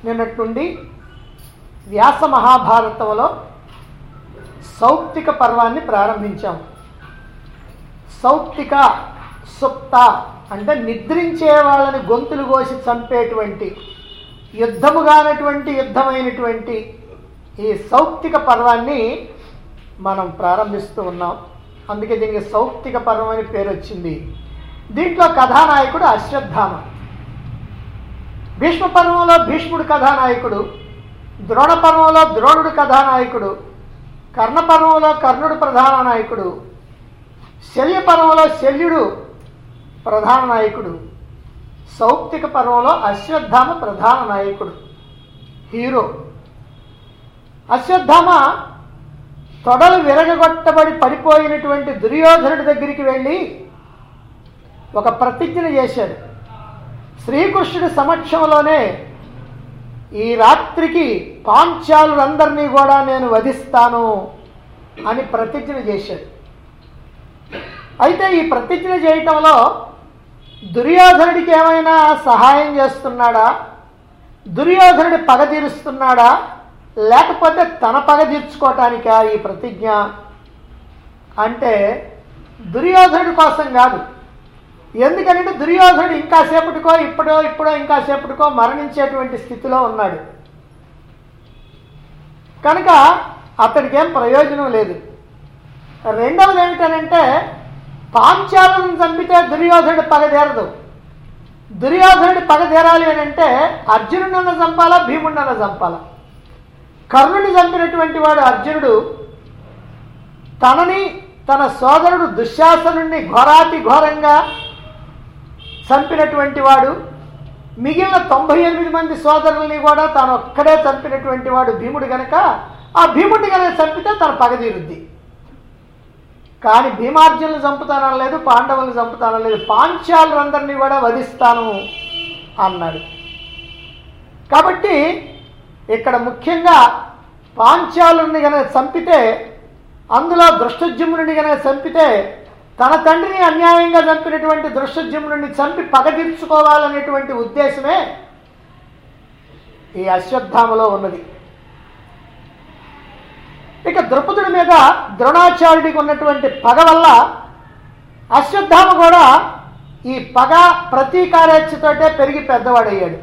నిన్నటి నుండి వ్యాస మహాభారతంలో సౌప్తిక పర్వాన్ని ప్రారంభించాం సౌప్తిక సుప్త అంటే నిద్రించే వాళ్ళని గొంతులు కోసి చంపేటువంటి యుద్ధము కానటువంటి యుద్ధమైనటువంటి ఈ సౌప్తిక పర్వాన్ని మనం ప్రారంభిస్తూ ఉన్నాం అందుకే దీనికి సౌప్తిక పర్వం అని పేరు వచ్చింది దీంట్లో కథానాయకుడు అశ్వత్థామ భీష్మ పర్వంలో భీష్ముడు కథానాయకుడు ద్రోణ పర్వంలో ద్రోణుడు కథానాయకుడు కర్ణ పర్వంలో కర్ణుడు ప్రధాన నాయకుడు శల్య పర్వంలో శల్యుడు ప్రధాన నాయకుడు సౌప్తిక పర్వంలో అశ్వత్థామ ప్రధాన నాయకుడు హీరో అశ్వత్థామ తొడలు విరగగొట్టబడి పడిపోయినటువంటి దుర్యోధనుడి దగ్గరికి వెళ్ళి ఒక ప్రతిజ్ఞ చేశాడు శ్రీకృష్ణుడి సమక్షంలోనే ఈ రాత్రికి పాంచాలులందరినీ కూడా నేను వధిస్తాను అని ప్రతిజ్ఞ చేశాడు అయితే ఈ ప్రతిజ్ఞ చేయటంలో దుర్యోధనుడికి ఏమైనా సహాయం చేస్తున్నాడా దుర్యోధనుడి పగ తీరుస్తున్నాడా లేకపోతే తన పగ తీర్చుకోవటానికా ఈ ప్రతిజ్ఞ అంటే దుర్యోధనుడి కోసం కాదు ఎందుకంటే దుర్యోధనుడు ఇంకా సేపటికో ఇప్పుడో ఇప్పుడో ఇంకా సేపటికో మరణించేటువంటి స్థితిలో ఉన్నాడు కనుక అతడికి ఏం ప్రయోజనం లేదు రెండవది ఏమిటనంటే పాంచాలను చంపితే దుర్యోధనుడు పగ తీరదు దుర్యోధనుడి పగ తీరాలి అని అంటే అర్జునుడన్న చంపాలా భీముడన్న చంపాలా కర్ణుని చంపినటువంటి వాడు అర్జునుడు తనని తన సోదరుడు దుశ్శాసనుణ్ణి ఘోరాతి ఘోరంగా చంపినటువంటి వాడు మిగిలిన తొంభై ఎనిమిది మంది సోదరుల్ని కూడా తాను ఒక్కడే చంపినటువంటి వాడు భీముడు గనక ఆ భీముడిని కనుక చంపితే తన పగ తీరుద్ది కానీ భీమార్జునులు చంపుతానలేదు పాండవులు చంపుతానలేదు పాంచాలందరినీ కూడా వధిస్తాను అన్నాడు కాబట్టి ఇక్కడ ముఖ్యంగా పాంచాలుని కనుక చంపితే అందులో దృష్టజుమ్నుని కనుక చంపితే తన తండ్రిని అన్యాయంగా చంపినటువంటి దృష్టజుమ్నుని చంపి పగ తీర్చుకోవాలనేటువంటి ఉద్దేశమే ఈ అశ్వత్థామలో ఉన్నది ఇక ద్రుపదుడి మీద ద్రోణాచార్యుడికి ఉన్నటువంటి పగ వల్ల అశ్వత్థామ కూడా ఈ పగ ప్రతీకారేచ్ఛతోటే పెరిగి పెద్దవాడయ్యాడు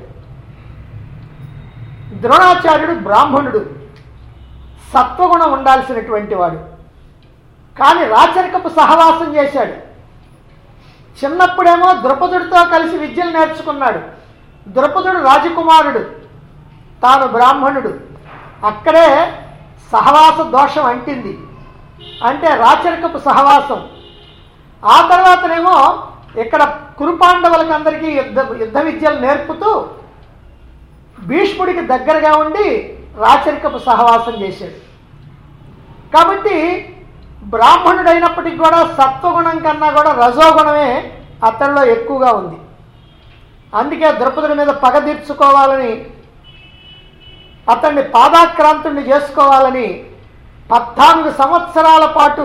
ద్రోణాచార్యుడు బ్రాహ్మణుడు సత్వగుణం ఉండాల్సినటువంటి వాడు కానీ రాచరికపు సహవాసం చేశాడు చిన్నప్పుడేమో ద్రుపదుడితో కలిసి విద్యలు నేర్చుకున్నాడు ద్రుపదుడు రాజకుమారుడు తాను బ్రాహ్మణుడు అక్కడే సహవాస దోషం అంటింది అంటే రాచరికపు సహవాసం ఆ తర్వాతనేమో ఇక్కడ కురుపాండవులకు అందరికీ యుద్ధ యుద్ధ విద్యలు నేర్పుతూ భీష్ముడికి దగ్గరగా ఉండి రాచరికపు సహవాసం చేశాడు కాబట్టి బ్రాహ్మణుడైనప్పటికీ కూడా సత్వగుణం కన్నా కూడా రజోగుణమే అతడిలో ఎక్కువగా ఉంది అందుకే ద్రౌపదుడి మీద పగ తీర్చుకోవాలని అతన్ని పాదాక్రాంతుణ్ణి చేసుకోవాలని పద్నాలుగు సంవత్సరాల పాటు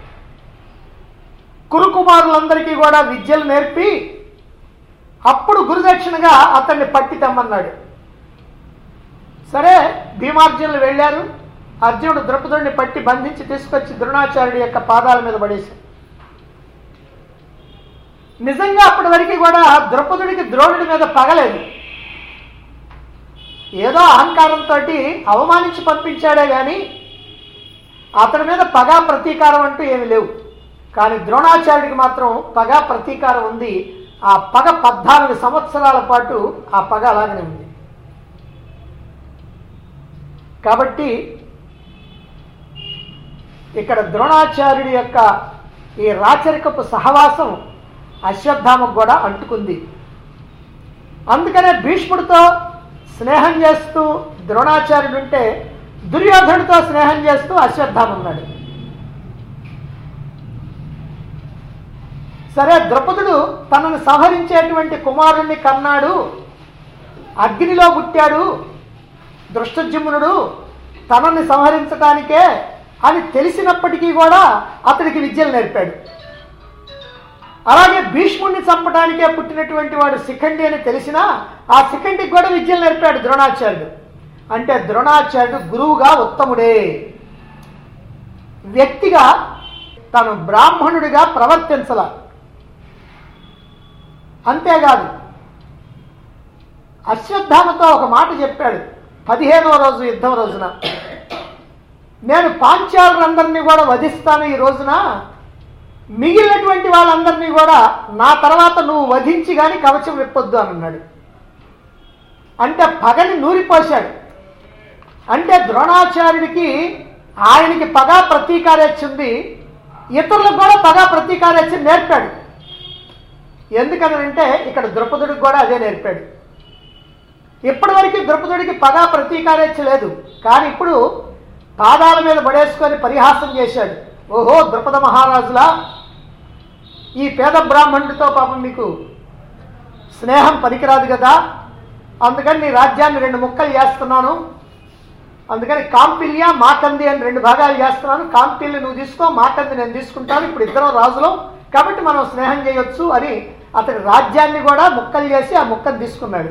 కురుకుమారులందరికీ కూడా విద్యలు నేర్పి అప్పుడు గురుదక్షిణగా అతన్ని పట్టి తెమ్మన్నాడు సరే భీమార్జునులు వెళ్ళారు అర్జునుడు ద్రౌపదుడిని పట్టి బంధించి తీసుకొచ్చి ద్రోణాచార్యుడి యొక్క పాదాల మీద పడేశాడు నిజంగా అప్పటి వరకు కూడా ద్రౌపదుడికి ద్రోణుడి మీద పగలేదు ఏదో అహంకారంతో అవమానించి పంపించాడే కానీ అతని మీద పగా ప్రతీకారం అంటూ ఏమి లేవు కానీ ద్రోణాచార్యుడికి మాత్రం పగా ప్రతీకారం ఉంది ఆ పగ పద్నాలుగు సంవత్సరాల పాటు ఆ పగ అలాగనే ఉంది కాబట్టి ఇక్కడ ద్రోణాచార్యుడి యొక్క ఈ రాచరికపు సహవాసం అశ్వత్థామకు కూడా అంటుకుంది అందుకనే భీష్ముడితో స్నేహం చేస్తూ ద్రోణాచార్యుడు ఉంటే దుర్యోధనుడితో స్నేహం చేస్తూ అశ్వత్థామ ఉన్నాడు సరే ద్రౌపదుడు తనను సంహరించేటువంటి కుమారుణ్ణి కన్నాడు అగ్నిలో పుట్టాడు దృష్టజుమ్నుడు తనని సంహరించటానికే అని తెలిసినప్పటికీ కూడా అతడికి విద్యలు నేర్పాడు అలాగే భీష్ముడిని చంపడానికే పుట్టినటువంటి వాడు శిఖండి అని తెలిసినా ఆ శిఖండికి కూడా విద్యలు నేర్పాడు ద్రోణాచార్యుడు అంటే ద్రోణాచార్యుడు గురువుగా ఉత్తముడే వ్యక్తిగా తను బ్రాహ్మణుడిగా ప్రవర్తించల అంతేకాదు అశ్వత్థామతో ఒక మాట చెప్పాడు పదిహేనవ రోజు యుద్ధం రోజున నేను పాంచాలందరినీ కూడా వధిస్తాను ఈ రోజున మిగిలినటువంటి వాళ్ళందరినీ కూడా నా తర్వాత నువ్వు వధించి కానీ కవచం విప్పొద్దు అని అన్నాడు అంటే పగని నూరిపోశాడు అంటే ద్రోణాచార్యుడికి ఆయనకి పగ ప్రతీకారేచ్చింది ఇతరులకు కూడా పగ ప్రతీకారేచ్చి నేర్పాడు ఎందుకనంటే ఇక్కడ ద్రుపదుడికి కూడా అదే నేర్పాడు ఇప్పటివరకు ద్రుపదుడికి పగ ప్రతీకారేచ్ఛ లేదు కానీ ఇప్పుడు పాదాల మీద పడేసుకొని పరిహాసం చేశాడు ఓహో ద్రుపద మహారాజులా ఈ పేద బ్రాహ్మణుడితో పాపం మీకు స్నేహం పనికిరాదు కదా అందుకని నీ రాజ్యాన్ని రెండు ముక్కలు చేస్తున్నాను అందుకని కాంపిల్య మాకంది అని రెండు భాగాలు చేస్తున్నాను కాంపిల్లి నువ్వు తీసుకో మాకంది నేను తీసుకుంటాను ఇప్పుడు ఇద్దరం రాజులం కాబట్టి మనం స్నేహం చేయొచ్చు అని అతని రాజ్యాన్ని కూడా ముక్కలు చేసి ఆ ముక్కను తీసుకున్నాడు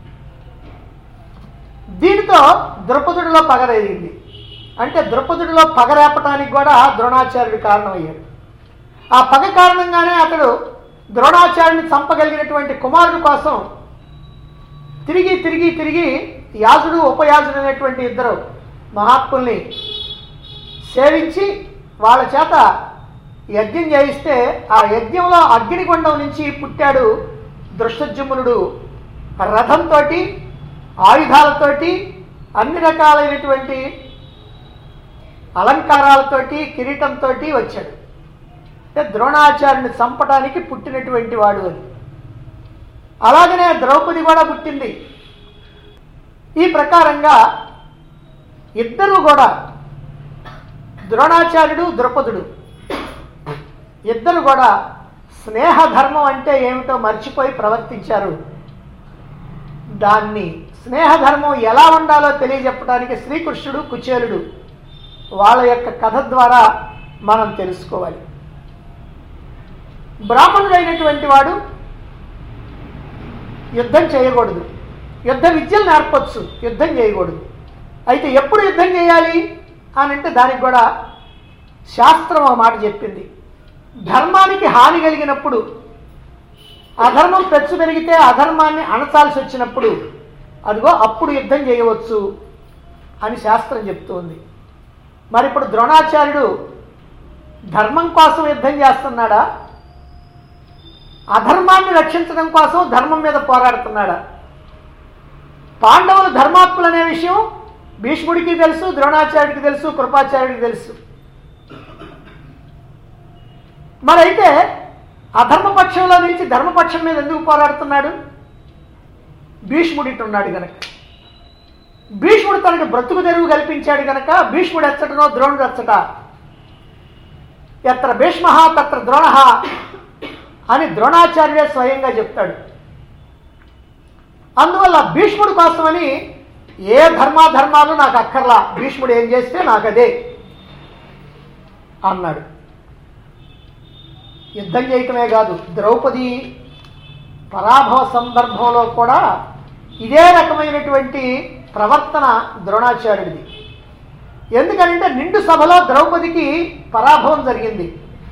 దీనితో ద్రుపదుడిలో పగరేగింది అంటే ద్రుపదుడిలో పగరేపటానికి కూడా ద్రోణాచార్యుడు కారణమయ్యాడు ఆ పగ కారణంగానే అతడు ద్రోణాచార్యుని చంపగలిగినటువంటి కుమారుడు కోసం తిరిగి తిరిగి తిరిగి యాజుడు ఉపయాజుడు అనేటువంటి ఇద్దరు మహాత్ముల్ని సేవించి వాళ్ళ చేత యజ్ఞం చేయిస్తే ఆ యజ్ఞంలో అగ్నిగుండం నుంచి పుట్టాడు దృష్టజుమ్నుడు రథంతో ఆయుధాలతోటి అన్ని రకాలైనటువంటి అలంకారాలతోటి కిరీటంతో వచ్చాడు అంటే ద్రోణాచార్యుని చంపడానికి పుట్టినటువంటి వాడు అని అలాగనే ద్రౌపది కూడా పుట్టింది ఈ ప్రకారంగా ఇద్దరు కూడా ద్రోణాచార్యుడు ద్రౌపదుడు ఇద్దరు కూడా స్నేహ ధర్మం అంటే ఏమిటో మర్చిపోయి ప్రవర్తించారు దాన్ని స్నేహ ధర్మం ఎలా ఉండాలో తెలియజెప్పడానికి శ్రీకృష్ణుడు కుచేలుడు వాళ్ళ యొక్క కథ ద్వారా మనం తెలుసుకోవాలి బ్రాహ్మణుడైనటువంటి వాడు యుద్ధం చేయకూడదు యుద్ధ విద్యలు నేర్పచ్చు యుద్ధం చేయకూడదు అయితే ఎప్పుడు యుద్ధం చేయాలి అని అంటే దానికి కూడా శాస్త్రం ఒక మాట చెప్పింది ధర్మానికి హాని కలిగినప్పుడు అధర్మం పెచ్చు పెరిగితే అధర్మాన్ని అణచాల్సి వచ్చినప్పుడు అదిగో అప్పుడు యుద్ధం చేయవచ్చు అని శాస్త్రం చెప్తోంది మరి ఇప్పుడు ద్రోణాచార్యుడు ధర్మం కోసం యుద్ధం చేస్తున్నాడా అధర్మాన్ని రక్షించడం కోసం ధర్మం మీద పోరాడుతున్నాడా పాండవులు ధర్మాత్ములు అనే విషయం భీష్ముడికి తెలుసు ద్రోణాచార్యుడికి తెలుసు కృపాచార్యుడికి తెలుసు మరైతే అధర్మపక్షంలో నిలిచి ధర్మపక్షం మీద ఎందుకు పోరాడుతున్నాడు భీష్ముడిటి ఉన్నాడు గనక భీష్ముడు తనకి బ్రతుకు తెరువు కల్పించాడు గనక భీష్ముడు ఎచ్చటనో ద్రోణుడు ఎచ్చట ఎత్ర భీష్మ తత్ర ద్రోణ అని ద్రోణాచార్యుడే స్వయంగా చెప్తాడు అందువల్ల భీష్ముడి కోసమని ఏ ధర్మాధర్మాలు నాకు అక్కర్లా భీష్ముడు ఏం చేస్తే నాకు అదే అన్నాడు యుద్ధం చేయటమే కాదు ద్రౌపది పరాభవ సందర్భంలో కూడా ఇదే రకమైనటువంటి ప్రవర్తన ద్రోణాచార్యుడిది ఎందుకంటే నిండు సభలో ద్రౌపదికి పరాభవం జరిగింది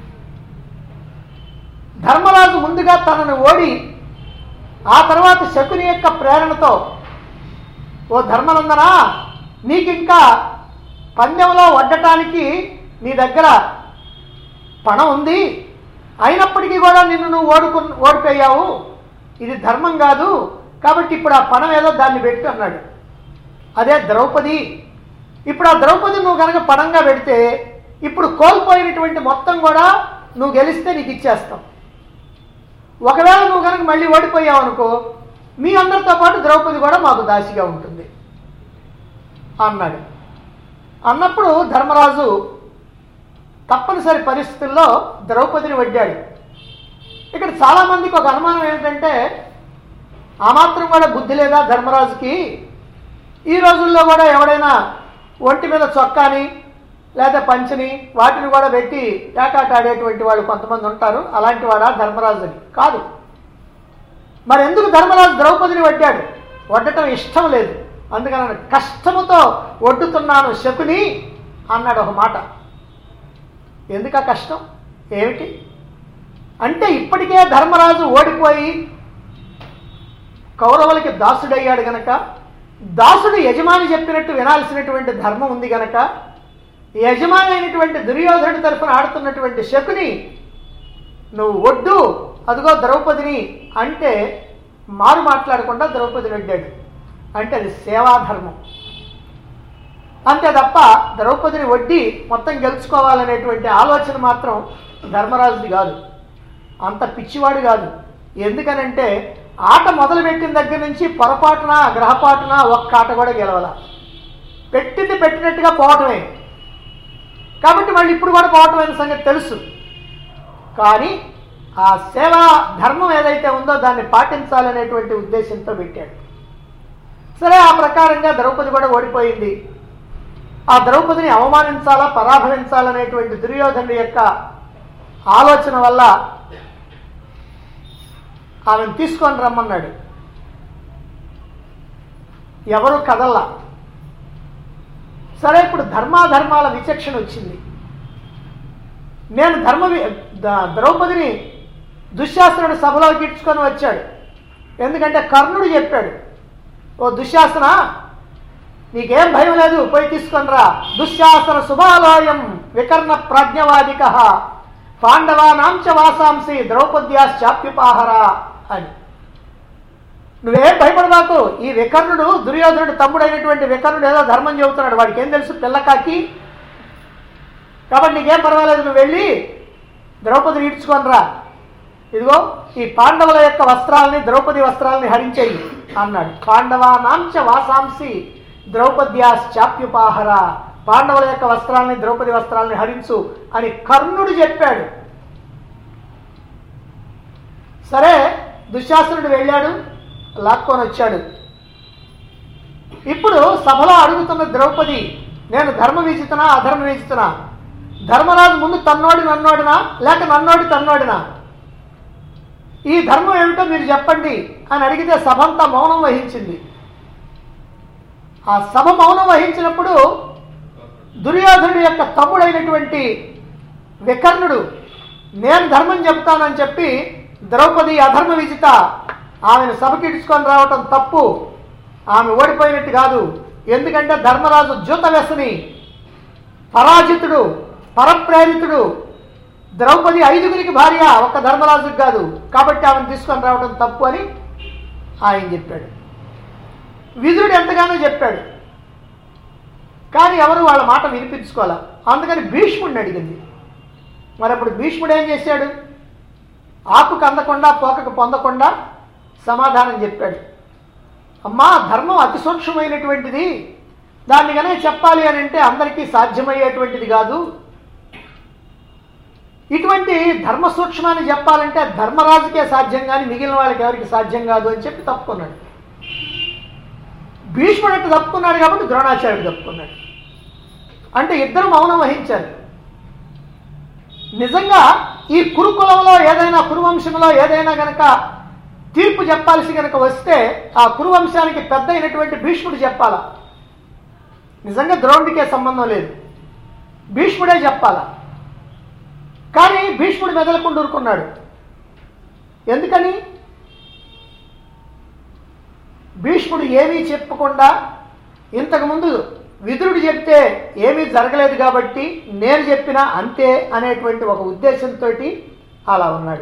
ధర్మరాజు ముందుగా తనను ఓడి ఆ తర్వాత శకుని యొక్క ప్రేరణతో ఓ ధర్మనందనా నీకింకా పందెంలో వడ్డటానికి నీ దగ్గర పణం ఉంది అయినప్పటికీ కూడా నిన్ను నువ్వు ఓడుకు ఓడిపోయావు ఇది ధర్మం కాదు కాబట్టి ఇప్పుడు ఆ పణం ఏదో దాన్ని పెట్టు అన్నాడు అదే ద్రౌపది ఇప్పుడు ఆ ద్రౌపది నువ్వు కనుక పణంగా పెడితే ఇప్పుడు కోల్పోయినటువంటి మొత్తం కూడా నువ్వు గెలిస్తే నీకు ఇచ్చేస్తాం ఒకవేళ నువ్వు కనుక మళ్ళీ ఓడిపోయావు అనుకో మీ అందరితో పాటు ద్రౌపది కూడా మాకు దాసిగా ఉంటుంది అన్నాడు అన్నప్పుడు ధర్మరాజు తప్పనిసరి పరిస్థితుల్లో ద్రౌపదిని వడ్డాడు ఇక్కడ చాలామందికి ఒక అనుమానం ఏమిటంటే ఆ మాత్రం కూడా బుద్ధి లేదా ధర్మరాజుకి ఈ రోజుల్లో కూడా ఎవడైనా ఒంటి మీద చొక్కాని లేదా పంచని వాటిని కూడా పెట్టి పేకాట ఆడేటువంటి వాళ్ళు కొంతమంది ఉంటారు అలాంటి వాడా ధర్మరాజుని కాదు మరి ఎందుకు ధర్మరాజు ద్రౌపదిని వడ్డాడు వడ్డటం ఇష్టం లేదు అందుకని ఆయన కష్టముతో వడ్డుతున్నాను శకుని అన్నాడు ఒక మాట ఎందుకు ఆ కష్టం ఏమిటి అంటే ఇప్పటికే ధర్మరాజు ఓడిపోయి కౌరవులకి దాసుడయ్యాడు గనక దాసుడు యజమాని చెప్పినట్టు వినాల్సినటువంటి ధర్మం ఉంది గనక యజమాని అయినటువంటి దుర్యోధనుడి తరఫున ఆడుతున్నటువంటి శకుని నువ్వు ఒడ్డు అదిగో ద్రౌపదిని అంటే మారు మాట్లాడకుండా ద్రౌపదిని వడ్డాడు అంటే అది సేవాధర్మం అంతే తప్ప ద్రౌపదిని వడ్డీ మొత్తం గెలుచుకోవాలనేటువంటి ఆలోచన మాత్రం ధర్మరాజుది కాదు అంత పిచ్చివాడు కాదు ఎందుకనంటే ఆట మొదలుపెట్టిన దగ్గర నుంచి పొరపాటున గ్రహపాటున ఒక్క ఆట కూడా గెలవాల పెట్టింది పెట్టినట్టుగా పోవటమే కాబట్టి మళ్ళీ ఇప్పుడు కూడా పోవటమైన సంగతి తెలుసు కానీ ఆ సేవా ధర్మం ఏదైతే ఉందో దాన్ని పాటించాలనేటువంటి ఉద్దేశంతో పెట్టాడు సరే ఆ ప్రకారంగా ద్రౌపది కూడా ఓడిపోయింది ఆ ద్రౌపదిని అవమానించాలా పరాభవించాలనేటువంటి దుర్యోధనుడి యొక్క ఆలోచన వల్ల ఆమెను తీసుకొని రమ్మన్నాడు ఎవరు కదల్లా సరే ఇప్పుడు ధర్మాధర్మాల విచక్షణ వచ్చింది నేను ధర్మ వి- ద- ద్రౌపదిని దుశ్శాసనుడు సభలోకి ఇడ్చుకొని వచ్చాడు ఎందుకంటే కర్ణుడు చెప్పాడు ఓ దుశ్శాసన నీకేం భయం లేదు పోయి తీసుకొని రా దుశ్శాసన శుభాలయం వికర్ణ ప్రాజ్ఞవాదిక పాండవానాంచ వాసాంసి ద్రౌపద్యాశ్చాప్యుపాహర అని నువ్వేం భయపడబాకు ఈ వికర్ణుడు దుర్యోధనుడు తమ్ముడైనటువంటి వికర్ణుడు ఏదో ధర్మం చెబుతున్నాడు వాడికి ఏం తెలుసు పిల్లకాకి కాబట్టి నీకేం పర్వాలేదు నువ్వు వెళ్ళి ద్రౌపదిని ఈడ్చుకొని రా ఇదిగో ఈ పాండవుల యొక్క వస్త్రాలని ద్రౌపది వస్త్రాలని హరించేయి అన్నాడు పాండవానాంచ వాసాంసి ద్రౌపద్యాశ్చాప్యుపాహర పాండవుల యొక్క వస్త్రాలని ద్రౌపది వస్త్రాలని హరించు అని కర్ణుడు చెప్పాడు సరే దుశ్శాసనుడు వెళ్ళాడు లాక్కొని వచ్చాడు ఇప్పుడు సభలో అడుగుతున్న ద్రౌపది నేను ధర్మ విజితనా అధర్మ విజితనా ధర్మరాజు ముందు తన్నోడి నన్నోడినా లేక నన్నోడి తన్నోడినా ఈ ధర్మం ఏమిటో మీరు చెప్పండి అని అడిగితే సభ అంతా మౌనం వహించింది ఆ సభ మౌనం వహించినప్పుడు దుర్యోధనుడి యొక్క తమ్ముడైనటువంటి వికర్ణుడు నేను ధర్మం చెప్తానని చెప్పి ద్రౌపది అధర్మ విజిత ఆమెను సభకి ఇడుచుకొని రావటం తప్పు ఆమె ఓడిపోయినట్టు కాదు ఎందుకంటే ధర్మరాజు జూత వ్యసని పరాజితుడు పరప్రేరితుడు ద్రౌపది ఐదుగురికి భార్య ఒక్క ధర్మరాజుకి కాదు కాబట్టి ఆమెను తీసుకొని రావడం తప్పు అని ఆయన చెప్పాడు విదురుడు ఎంతగానో చెప్పాడు కానీ ఎవరు వాళ్ళ మాట వినిపించుకోలే అందుకని భీష్ముడిని అడిగింది మరి అప్పుడు భీష్ముడు ఏం చేశాడు ఆకుకు అందకుండా పోకకు పొందకుండా సమాధానం చెప్పాడు అమ్మా ధర్మం అతి సూక్ష్మమైనటువంటిది దాన్ని కనుక చెప్పాలి అని అంటే అందరికీ సాధ్యమయ్యేటువంటిది కాదు ఇటువంటి ధర్మ సూక్ష్మాన్ని చెప్పాలంటే ధర్మరాజుకే సాధ్యం కానీ మిగిలిన వాళ్ళకి ఎవరికి సాధ్యం కాదు అని చెప్పి తప్పుకున్నాడు భీష్ముడు అంటే తప్పుకున్నాడు కాబట్టి ద్రోణాచార్యుడు తప్పుకున్నాడు అంటే ఇద్దరు మౌనం వహించారు నిజంగా ఈ కురుకులంలో ఏదైనా కురువంశంలో ఏదైనా గనక తీర్పు చెప్పాల్సి గనక వస్తే ఆ కురువంశానికి పెద్ద అయినటువంటి భీష్ముడు చెప్పాలా నిజంగా ద్రోణుడికే సంబంధం లేదు భీష్ముడే చెప్పాలా కానీ భీష్ముడు మెదలకుండా ఊరుకున్నాడు ఎందుకని భీష్ముడు ఏమీ చెప్పకుండా ఇంతకుముందు విదురుడు చెప్తే ఏమీ జరగలేదు కాబట్టి నేను చెప్పినా అంతే అనేటువంటి ఒక ఉద్దేశంతో అలా ఉన్నాడు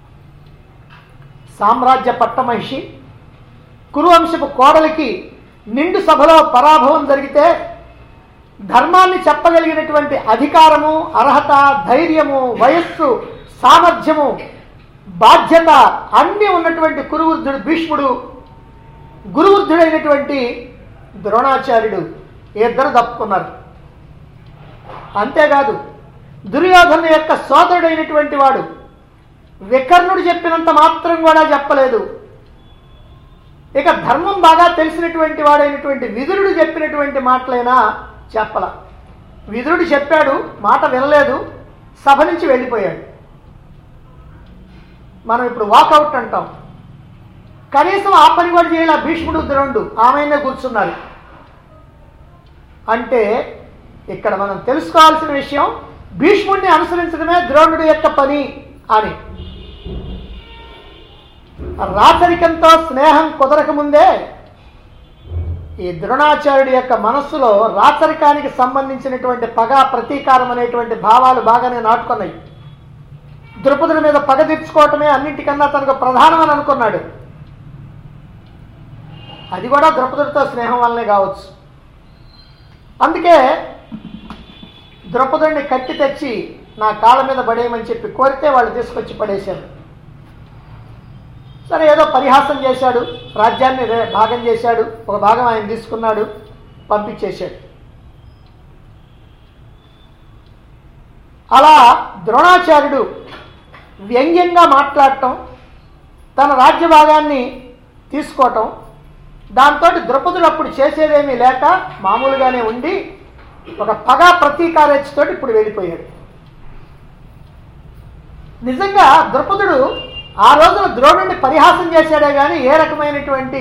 సామ్రాజ్య పట్టమహిషి కురువంశపు కోడలికి నిండు సభలో పరాభవం జరిగితే ధర్మాన్ని చెప్పగలిగినటువంటి అధికారము అర్హత ధైర్యము వయస్సు సామర్థ్యము బాధ్యత అన్నీ ఉన్నటువంటి కురువృద్ధుడు భీష్ముడు గురువృద్ధుడైనటువంటి ద్రోణాచార్యుడు ఇద్దరు తప్పుకున్నారు అంతేకాదు దుర్యోధను యొక్క సోదరుడైనటువంటి వాడు వికర్ణుడు చెప్పినంత మాత్రం కూడా చెప్పలేదు ఇక ధర్మం బాగా తెలిసినటువంటి వాడైనటువంటి విదురుడు చెప్పినటువంటి మాటలైనా చెప్పల విదురుడు చెప్పాడు మాట వినలేదు సభ నుంచి వెళ్ళిపోయాడు మనం ఇప్పుడు వాకౌట్ అంటాం కనీసం ఆ పని కూడా చేయాల భీష్ముడు ద్రోణుడు ఆమెనే కూర్చున్నారు అంటే ఇక్కడ మనం తెలుసుకోవాల్సిన విషయం భీష్ముడిని అనుసరించడమే ద్రోణుడి యొక్క పని అని రాచరికంతో స్నేహం కుదరక ముందే ఈ ద్రోణాచార్యుడి యొక్క మనస్సులో రాచరికానికి సంబంధించినటువంటి పగ ప్రతీకారం అనేటువంటి భావాలు బాగానే నాటుకున్నాయి ద్రుపదుడి మీద పగ తీర్చుకోవటమే అన్నింటికన్నా తనకు ప్రధానమని అనుకున్నాడు అది కూడా ద్రౌపదుడితో స్నేహం వల్లనే కావచ్చు అందుకే ద్రౌపదుడిని కట్టి తెచ్చి నా కాళ్ళ మీద పడేయమని చెప్పి కోరితే వాళ్ళు తీసుకొచ్చి పడేశారు సరే ఏదో పరిహాసం చేశాడు రాజ్యాన్ని రే- భాగం చేశాడు ఒక భాగం ఆయన తీసుకున్నాడు పంపించేశాడు అలా ద్రోణాచార్యుడు వ్యంగ్యంగా మాట్లాడటం తన రాజ్య భాగాన్ని తీసుకోవటం దాంతో ద్రౌపదుడు అప్పుడు చేసేదేమీ లేక మామూలుగానే ఉండి ఒక పగా ప్రతీకారేచ్ఛతోటి ఇప్పుడు వెళ్ళిపోయాడు నిజంగా ద్రౌపదుడు ఆ రోజున ద్రోణుడిని పరిహాసం చేశాడే కానీ ఏ రకమైనటువంటి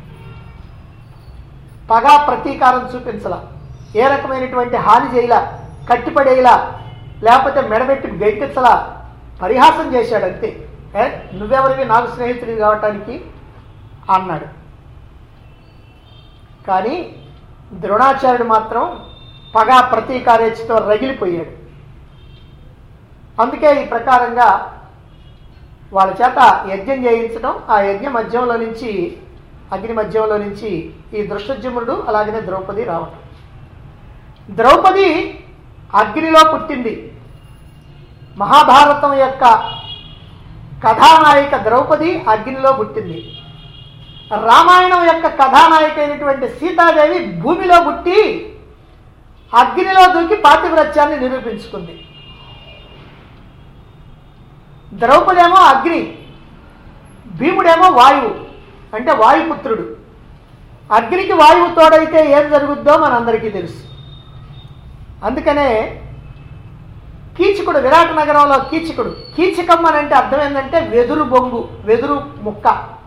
పగా ప్రతీకారం చూపించలా ఏ రకమైనటువంటి హాని చేయలా కట్టిపడేయలా లేకపోతే మెడబెట్టి గెంటించలా పరిహాసం చేశాడు అంతే ఏ నువ్వెవరివి నాకు స్నేహితుడివి కావటానికి అన్నాడు కానీ ద్రోణాచార్యుడు మాత్రం పగా ప్రతీకారేచ్ఛతో రగిలిపోయాడు అందుకే ఈ ప్రకారంగా వాళ్ళ చేత యజ్ఞం చేయించడం ఆ యజ్ఞ మధ్యంలో నుంచి అగ్ని మధ్యంలో నుంచి ఈ దృష్టజమునుడు అలాగనే ద్రౌపది రావటం ద్రౌపది అగ్నిలో పుట్టింది మహాభారతం యొక్క కథానాయిక ద్రౌపది అగ్నిలో పుట్టింది రామాయణం యొక్క కథానాయిక అయినటువంటి సీతాదేవి భూమిలో పుట్టి అగ్నిలో దూకి పాతివ్రత్యాన్ని నిరూపించుకుంది ద్రౌపదేమో అగ్ని భీముడేమో వాయువు అంటే వాయుపుత్రుడు అగ్నికి వాయువు తోడైతే ఏం జరుగుద్దో మనందరికీ తెలుసు అందుకనే కీచకుడు విరాట నగరంలో కీచకుడు కీచకం అని అంటే అర్థం ఏంటంటే వెదురు బొంగు వెదురు ముక్క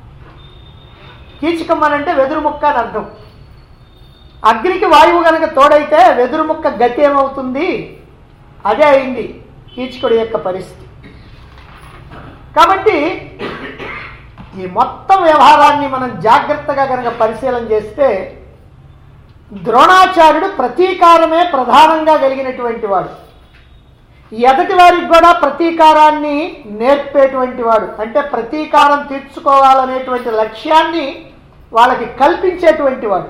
కీచకం అని అంటే వెదురు ముక్క అని అర్థం అగ్నికి వాయువు కనుక తోడైతే వెదురు ముక్క గతి ఏమవుతుంది అదే అయింది కీచకుడి యొక్క పరిస్థితి కాబట్టి ఈ మొత్తం వ్యవహారాన్ని మనం జాగ్రత్తగా కనుక పరిశీలన చేస్తే ద్రోణాచార్యుడు ప్రతీకారమే ప్రధానంగా కలిగినటువంటి వాడు ఎదటి వారికి కూడా ప్రతీకారాన్ని నేర్పేటువంటి వాడు అంటే ప్రతీకారం తీర్చుకోవాలనేటువంటి లక్ష్యాన్ని వాళ్ళకి కల్పించేటువంటి వాడు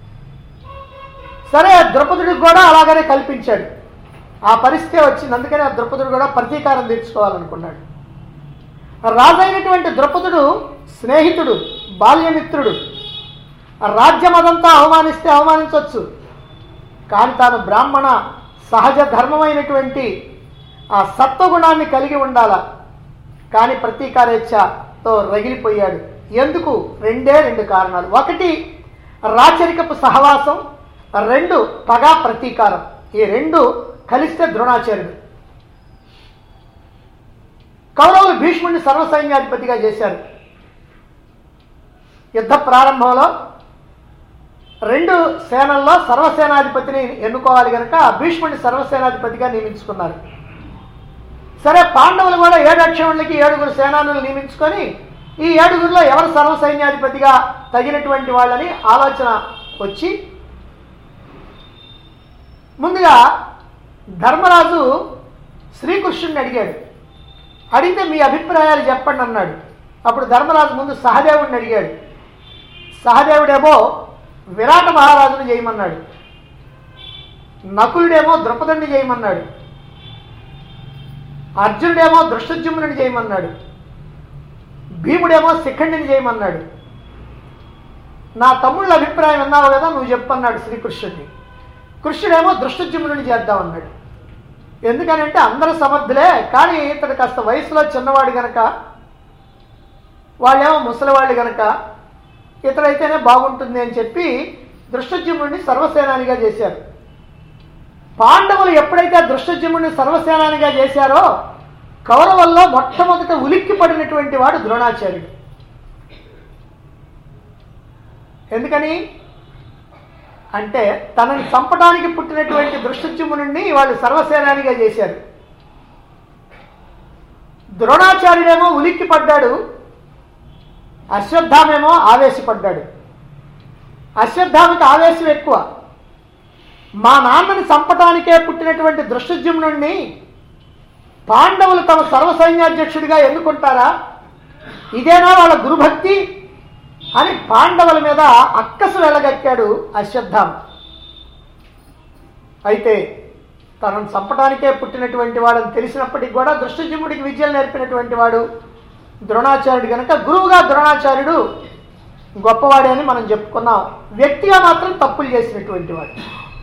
సరే ద్రౌపదుడికి కూడా అలాగనే కల్పించాడు ఆ పరిస్థితి వచ్చింది అందుకని ఆ ద్రౌపదుడు కూడా ప్రతీకారం తీర్చుకోవాలనుకున్నాడు రాజైనటువంటి ద్రౌపదుడు స్నేహితుడు బాల్యమిత్రుడు రాజ్యం అదంతా అవమానిస్తే అవమానించవచ్చు కానీ తాను బ్రాహ్మణ సహజ ధర్మమైనటువంటి ఆ సత్వగుణాన్ని కలిగి ఉండాల కానీ ప్రతీకారేచ్ఛతో రగిలిపోయాడు ఎందుకు రెండే రెండు కారణాలు ఒకటి రాచరికపు సహవాసం రెండు పగా ప్రతీకారం ఈ రెండు కలిస్తే ద్రోణాచార్యుడు కౌరవులు భీష్ముడిని సర్వసైన్యాధిపతిగా చేశారు యుద్ధ ప్రారంభంలో రెండు సేనల్లో సర్వసేనాధిపతిని ఎన్నుకోవాలి కనుక భీష్ముడిని సర్వసేనాధిపతిగా నియమించుకున్నారు సరే పాండవులు కూడా ఏడు అక్షములకి ఏడుగురు సేనానులు నియమించుకొని ఈ ఏడుగురిలో ఎవరు సర్వసైన్యాధిపతిగా తగినటువంటి వాళ్ళని ఆలోచన వచ్చి ముందుగా ధర్మరాజు శ్రీకృష్ణుడిని అడిగాడు అడిగితే మీ అభిప్రాయాలు చెప్పండి అన్నాడు అప్పుడు ధర్మరాజు ముందు సహదేవుడిని అడిగాడు సహదేవుడేమో విరాట మహారాజుని చేయమన్నాడు నకులుడేమో ద్రౌపదుని చేయమన్నాడు అర్జునుడేమో దృష్టజుమ్నుని చేయమన్నాడు భీముడేమో శిఖండిని చేయమన్నాడు నా తమ్ముళ్ళ అభిప్రాయం విన్నావు కదా నువ్వు చెప్పన్నాడు శ్రీకృష్ణుడిని కృష్ణుడేమో దృష్టజుమ్నుని చేద్దామన్నాడు ఎందుకనంటే అందరూ సమర్థులే కానీ ఇతడు కాస్త వయసులో చిన్నవాడు గనక వాళ్ళేమో ముసలివాళ్ళు గనక ఇతడైతేనే బాగుంటుంది అని చెప్పి దృష్టజ్యుమ్నుడిని సర్వసేనానిగా చేశారు పాండవులు ఎప్పుడైతే దృష్టజముని సర్వసేనానిగా చేశారో కౌరవుల్లో మొట్టమొదట ఉలిక్కి పడినటువంటి వాడు ద్రోణాచార్యుడు ఎందుకని అంటే తనని చంపడానికి పుట్టినటువంటి దృష్టజముని వాళ్ళు సర్వసేనానిగా చేశారు ద్రోణాచార్యుడేమో ఉలిక్కి పడ్డాడు అశ్వత్థామేమో ఆవేశపడ్డాడు అశ్వత్థామకి ఆవేశం ఎక్కువ మా నాన్నని చంపటానికే పుట్టినటువంటి దృష్టజుమ్నుణ్ణి పాండవులు తమ సర్వసైన్యాధ్యక్షుడిగా ఎన్నుకుంటారా ఇదేనా వాళ్ళ గురుభక్తి అని పాండవుల మీద అక్కసు వెళ్ళగక్కాడు అశ్వత్థామ అయితే తనను చంపడానికే పుట్టినటువంటి వాడని తెలిసినప్పటికీ కూడా దృష్టజుముడికి విద్యలు నేర్పినటువంటి వాడు ద్రోణాచార్యుడు కనుక గురువుగా ద్రోణాచార్యుడు గొప్పవాడే అని మనం చెప్పుకున్నాం వ్యక్తిగా మాత్రం తప్పులు చేసినటువంటి వాడు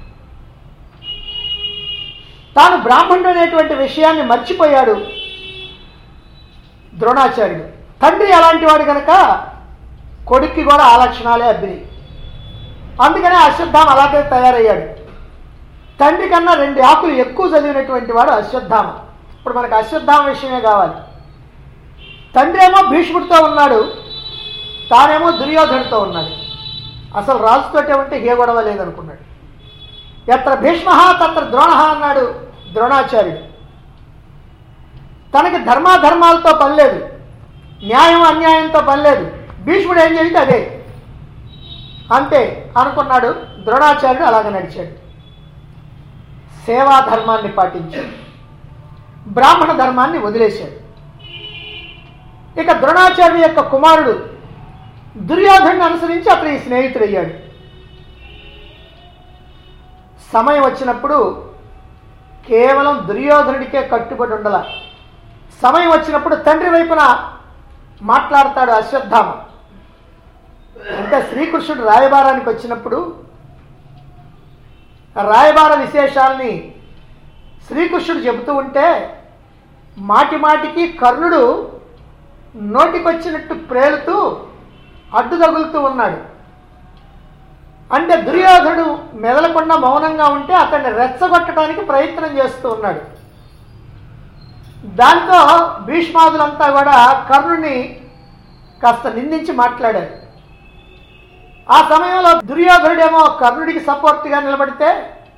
తాను బ్రాహ్మణుడు అనేటువంటి విషయాన్ని మర్చిపోయాడు ద్రోణాచార్యుడు తండ్రి అలాంటి వాడు కనుక కొడుక్కి కూడా ఆ లక్షణాలే అబ్బినాయి అందుకనే అశ్వత్థామ అలాగే తయారయ్యాడు తండ్రి కన్నా రెండు ఆకులు ఎక్కువ చదివినటువంటి వాడు అశ్వత్థామ ఇప్పుడు మనకు అశ్వత్థామ విషయమే కావాలి తండ్రి ఏమో భీష్ముడితో ఉన్నాడు తానేమో దుర్యోధనుడితో ఉన్నాడు అసలు రాజుతోటే ఉంటే ఏ గొడవ లేదనుకున్నాడు ఎత్ర భీష్మ తత్ర ద్రోణ అన్నాడు ద్రోణాచార్యుడు తనకి ధర్మాధర్మాలతో పని లేదు న్యాయం అన్యాయంతో పని లేదు భీష్ముడు ఏం చేస్తే అదే అంతే అనుకున్నాడు ద్రోణాచార్యుడు అలాగ నడిచాడు సేవా ధర్మాన్ని పాటించాడు బ్రాహ్మణ ధర్మాన్ని వదిలేశాడు ఇక ద్రోణాచార్య యొక్క కుమారుడు దుర్యోధను అనుసరించి అతని స్నేహితుడయ్యాడు సమయం వచ్చినప్పుడు కేవలం దుర్యోధనుడికే కట్టుబడి ఉండాల సమయం వచ్చినప్పుడు తండ్రి వైపున మాట్లాడతాడు అశ్వత్థామ అంటే శ్రీకృష్ణుడు రాయబారానికి వచ్చినప్పుడు రాయబార విశేషాల్ని శ్రీకృష్ణుడు చెబుతూ ఉంటే మాటి మాటికి కర్ణుడు నోటికొచ్చినట్టు ప్రేలుతూ అడ్డు తగులుతూ ఉన్నాడు అంటే దుర్యోధనుడు మెదలకుండా మౌనంగా ఉంటే అతన్ని రెచ్చగొట్టడానికి ప్రయత్నం చేస్తూ ఉన్నాడు దాంతో భీష్మాదులంతా కూడా కర్ణుని కాస్త నిందించి మాట్లాడారు ఆ సమయంలో దుర్యోధనుడేమో కర్ణుడికి సపోర్ట్గా నిలబడితే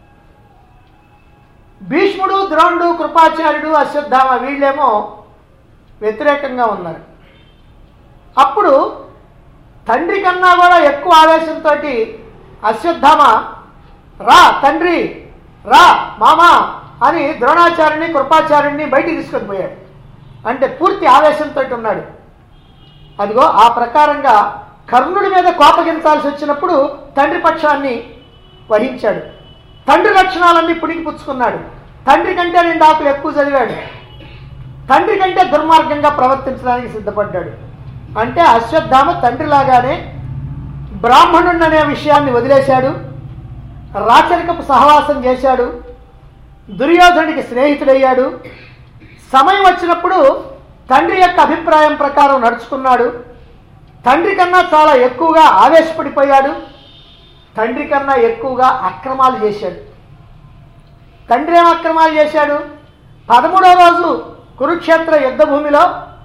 భీష్ముడు ద్రోణుడు కృపాచార్యుడు అశ్వత్థామ వీళ్ళేమో వ్యతిరేకంగా ఉన్నారు అప్పుడు తండ్రి కన్నా కూడా ఎక్కువ ఆవేశంతో అశ్వత్థామ రా తండ్రి రా మామా అని ద్రోణాచార్యుని కృపాచార్యుని బయటికి తీసుకొని పోయాడు అంటే పూర్తి ఆవేశంతో ఉన్నాడు అదిగో ఆ ప్రకారంగా కర్ణుడి మీద కోపగించాల్సి వచ్చినప్పుడు తండ్రి పక్షాన్ని వహించాడు తండ్రి లక్షణాలన్నీ పుణికి పుచ్చుకున్నాడు తండ్రి కంటే రెండు ఆకులు ఎక్కువ చదివాడు తండ్రి కంటే దుర్మార్గంగా ప్రవర్తించడానికి సిద్ధపడ్డాడు అంటే అశ్వత్థామ తండ్రిలాగానే బ్రాహ్మణుడు అనే విషయాన్ని వదిలేశాడు రాచరికపు సహవాసం చేశాడు దుర్యోధనుడికి స్నేహితుడయ్యాడు సమయం వచ్చినప్పుడు తండ్రి యొక్క అభిప్రాయం ప్రకారం నడుచుకున్నాడు తండ్రి కన్నా చాలా ఎక్కువగా ఆవేశపడిపోయాడు తండ్రి కన్నా ఎక్కువగా అక్రమాలు చేశాడు తండ్రి ఏం అక్రమాలు చేశాడు పదమూడవ రోజు కురుక్షేత్ర యుద్ధ భూమిలో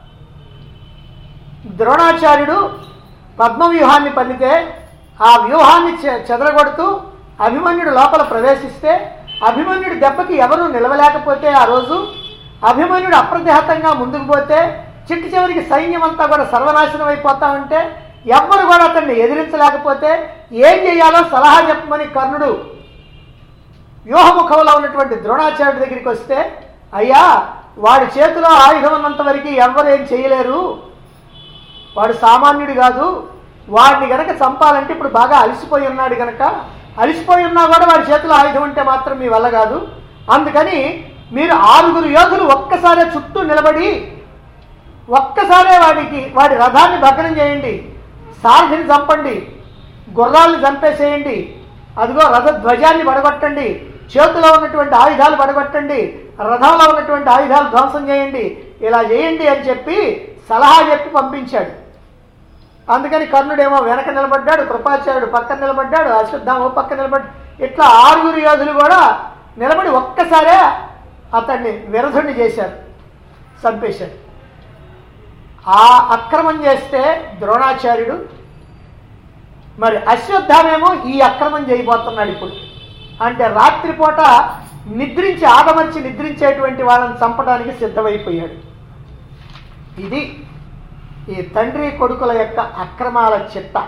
ద్రోణాచార్యుడు పద్మ వ్యూహాన్ని పన్నితే ఆ వ్యూహాన్ని చె- చెదరగొడుతూ అభిమన్యుడు లోపల ప్రవేశిస్తే అభిమన్యుడి దెబ్బకి ఎవరూ నిలవలేకపోతే ఆ రోజు అభిమన్యుడు అప్రతిహతంగా ముందుకు పోతే చిట్టు చివరికి సైన్యం అంతా కూడా సర్వనాశనం అయిపోతా ఉంటే ఎవ్వరు కూడా అతన్ని ఎదిరించలేకపోతే ఏం చేయాలో సలహా చెప్పమని కర్ణుడు వ్యూహముఖంలో ఉన్నటువంటి ద్రోణాచార్యుడి దగ్గరికి వస్తే అయ్యా వాడి చేతిలో ఆయుధం ఉన్నంత వరకు ఎవ్వరు ఏం చేయలేరు వాడు సామాన్యుడు కాదు వాడిని గనక చంపాలంటే ఇప్పుడు బాగా అలసిపోయి ఉన్నాడు గనక అలసిపోయి ఉన్నా కూడా వాడి చేతిలో ఆయుధం ఉంటే మాత్రం మీ వల్ల కాదు అందుకని మీరు ఆరుగురు యోధులు ఒక్కసారే చుట్టూ నిలబడి ఒక్కసారే వాడికి వాడి రథాన్ని భగ్నం చేయండి సారథిని చంపండి గుర్రాలను చంపేసేయండి అదిగో రథ ధ్వజాన్ని పడగొట్టండి చేతిలో ఉన్నటువంటి ఆయుధాలు పడగొట్టండి రథంలో ఉన్నటువంటి ఆయుధాలు ధ్వంసం చేయండి ఇలా చేయండి అని చెప్పి సలహా చెప్పి పంపించాడు అందుకని కర్ణుడేమో వెనక నిలబడ్డాడు కృపాచార్యుడు పక్కన నిలబడ్డాడు అశ్వత్థామ ఓ పక్క నిలబడ్డాడు ఇట్లా ఆరుగురు యోధులు కూడా నిలబడి ఒక్కసారే అతన్ని విరధుణ్ణి చేశారు చంపేశారు ఆ అక్రమం చేస్తే ద్రోణాచార్యుడు మరి అశ్వత్థామేమో ఈ అక్రమం చేయబోతున్నాడు ఇప్పుడు అంటే రాత్రిపూట నిద్రించి ఆదమర్చి నిద్రించేటువంటి వాళ్ళని చంపడానికి సిద్ధమైపోయాడు ఇది ఈ తండ్రి కొడుకుల యొక్క అక్రమాల చిట్ట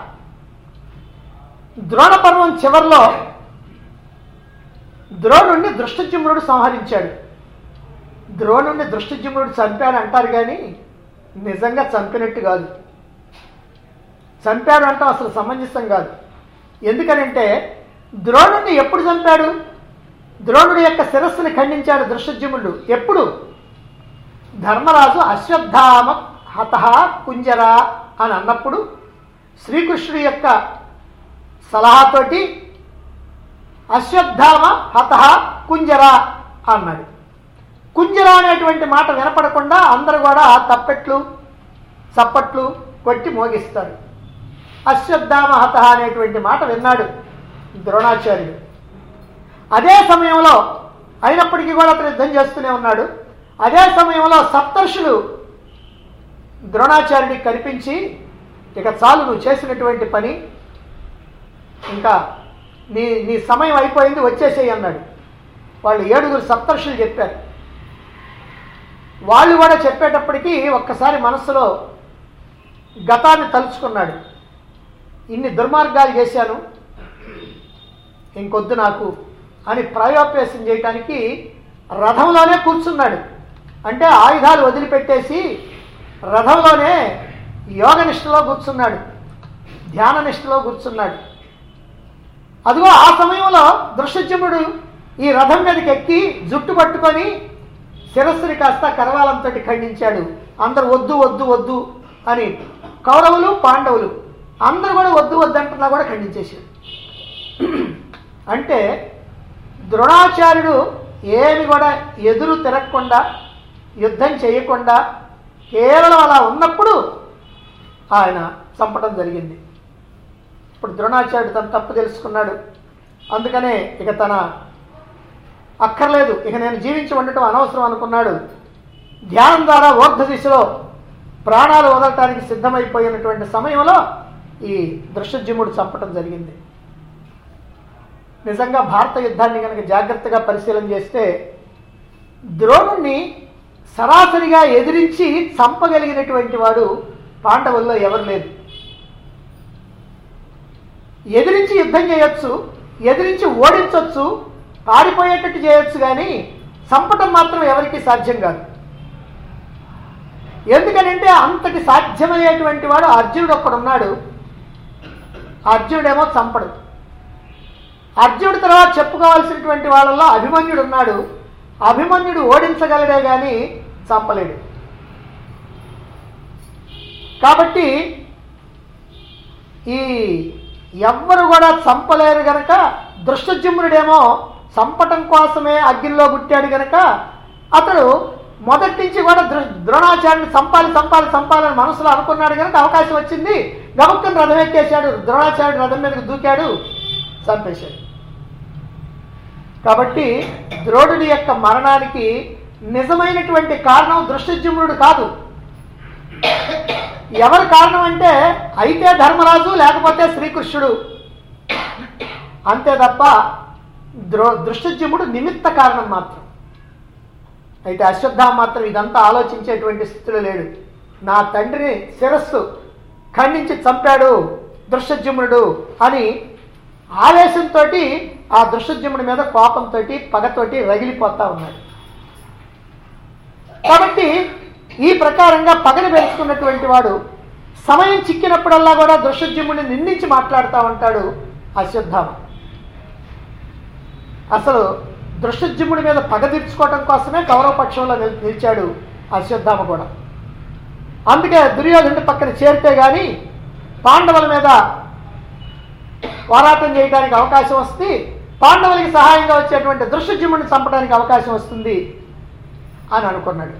ద్రోణ పర్వం చివరిలో ద్రోణుణ్ణి దృష్టజిమ్నుడు సంహరించాడు ద్రోణుణ్ణి దృష్టజిమ్నుడు చంపాడు అంటారు కానీ నిజంగా చంపినట్టు కాదు చంపాడు అంటాం అసలు సమంజసం కాదు ఎందుకనంటే ద్రోణుడిని ఎప్పుడు చంపాడు ద్రోణుడి యొక్క శిరస్సుని ఖండించాడు దృష్టజ్యుముడు ఎప్పుడు ధర్మరాజు అశ్వత్థామ హత కుంజర అని అన్నప్పుడు శ్రీకృష్ణుడి యొక్క సలహాతోటి అశ్వత్థామ హత కుంజర అన్నాడు కుంజర అనేటువంటి మాట వినపడకుండా అందరూ కూడా తప్పెట్లు చప్పట్లు కొట్టి మోగిస్తారు అశ్వత్థామ హత అనేటువంటి మాట విన్నాడు ద్రోణాచార్యుడు అదే సమయంలో అయినప్పటికీ కూడా అతను యుద్ధం చేస్తూనే ఉన్నాడు అదే సమయంలో సప్తర్షులు ద్రోణాచార్యుడికి కనిపించి ఇక చాలు నువ్వు చేసినటువంటి పని ఇంకా నీ నీ సమయం అయిపోయింది వచ్చేసేయి అన్నాడు వాళ్ళు ఏడుగురు సప్తర్షులు చెప్పారు వాళ్ళు కూడా చెప్పేటప్పటికీ ఒక్కసారి మనసులో గతాన్ని తలుచుకున్నాడు ఇన్ని దుర్మార్గాలు చేశాను ఇంకొద్దు నాకు అని ప్రాయోపేసం చేయటానికి రథంలోనే కూర్చున్నాడు అంటే ఆయుధాలు వదిలిపెట్టేసి రథంలోనే యోగ నిష్ఠలో కూర్చున్నాడు ధ్యాన నిష్ఠలో కూర్చున్నాడు అదిగో ఆ సమయంలో దృశ్యజముడు ఈ రథం మీదకి ఎక్కి జుట్టు పట్టుకొని శిరస్సుని కాస్త కరవాలంతో ఖండించాడు అందరు వద్దు వద్దు వద్దు అని కౌరవులు పాండవులు అందరూ కూడా వద్దు వద్దు అంటున్నా కూడా ఖండించేశాడు అంటే ద్రోణాచార్యుడు ఏమి కూడా ఎదురు తిరగకుండా యుద్ధం చేయకుండా కేవలం అలా ఉన్నప్పుడు ఆయన చంపడం జరిగింది ఇప్పుడు ద్రోణాచార్యుడు తన తప్పు తెలుసుకున్నాడు అందుకనే ఇక తన అక్కర్లేదు ఇక నేను జీవించి ఉండటం అనవసరం అనుకున్నాడు ధ్యానం ద్వారా ఊర్ధ దిశలో ప్రాణాలు వదలటానికి సిద్ధమైపోయినటువంటి సమయంలో ఈ దృశ్యజిముడు చంపటం జరిగింది నిజంగా భారత యుద్ధాన్ని కనుక జాగ్రత్తగా పరిశీలన చేస్తే ద్రోణుణ్ణి సరాసరిగా ఎదిరించి చంపగలిగినటువంటి వాడు పాండవుల్లో ఎవరు లేదు ఎదిరించి యుద్ధం చేయొచ్చు ఎదిరించి ఓడించవచ్చు పారిపోయేటట్టు చేయొచ్చు కానీ చంపటం మాత్రం ఎవరికి సాధ్యం కాదు ఎందుకనంటే అంతటి సాధ్యమయ్యేటువంటి వాడు అర్జునుడు ఒక్కడున్నాడు అర్జునుడేమో చంపడు అర్జునుడి తర్వాత చెప్పుకోవాల్సినటువంటి వాళ్ళలో అభిమన్యుడు ఉన్నాడు అభిమన్యుడు ఓడించగలడే కానీ చంపలేడు కాబట్టి ఈ ఎవ్వరు కూడా చంపలేరు గనక దృష్టజిమ్ముడేమో చంపటం కోసమే అగ్నిలో పుట్టాడు గనక అతడు మొదటి నుంచి కూడా దృ ద్రోణాచార్యుని చంపాలి చంపాలి చంపాలని మనసులో అనుకున్నాడు కనుక అవకాశం వచ్చింది గబుక్కని రథం ఎక్కేశాడు ద్రోణాచార్యుడు రథం మీదకి దూకాడు చంపేశాడు కాబట్టి ద్రోణుడి యొక్క మరణానికి నిజమైనటువంటి కారణం దృష్టజిమ్ముడు కాదు ఎవరు కారణం అంటే అయితే ధర్మరాజు లేకపోతే శ్రీకృష్ణుడు అంతే తప్ప ద్రో దృష్టజిమ్ముడు నిమిత్త కారణం మాత్రం అయితే అశ్వత్థామ మాత్రం ఇదంతా ఆలోచించేటువంటి స్థితిలో లేడు నా తండ్రిని శిరస్సు ఖండించి చంపాడు దృష్టజిమ్ముడు అని ఆవేశంతో ఆ దృష్టజిమ్ముడి మీద కోపంతో పగతోటి రగిలిపోతా ఉన్నాడు కాబట్టి ఈ ప్రకారంగా పగని పెంచుకున్నటువంటి వాడు సమయం చిక్కినప్పుడల్లా కూడా దృశ్యజ్యముని నిందించి మాట్లాడుతూ ఉంటాడు అశ్వత్థామ అసలు దృశ్యజ్యముడి మీద పగ తీర్చుకోవటం కోసమే కౌరవ పక్షంలో నిల్- నిలిచాడు అశ్వత్థామ కూడా అందుకే దుర్యోధనుడి పక్కన చేరితే గాని పాండవుల మీద పోరాటం చేయడానికి అవకాశం వస్తుంది పాండవులకి సహాయంగా వచ్చేటువంటి దృశ్యజ్యముడిని చంపడానికి అవకాశం వస్తుంది అని అనుకున్నాడు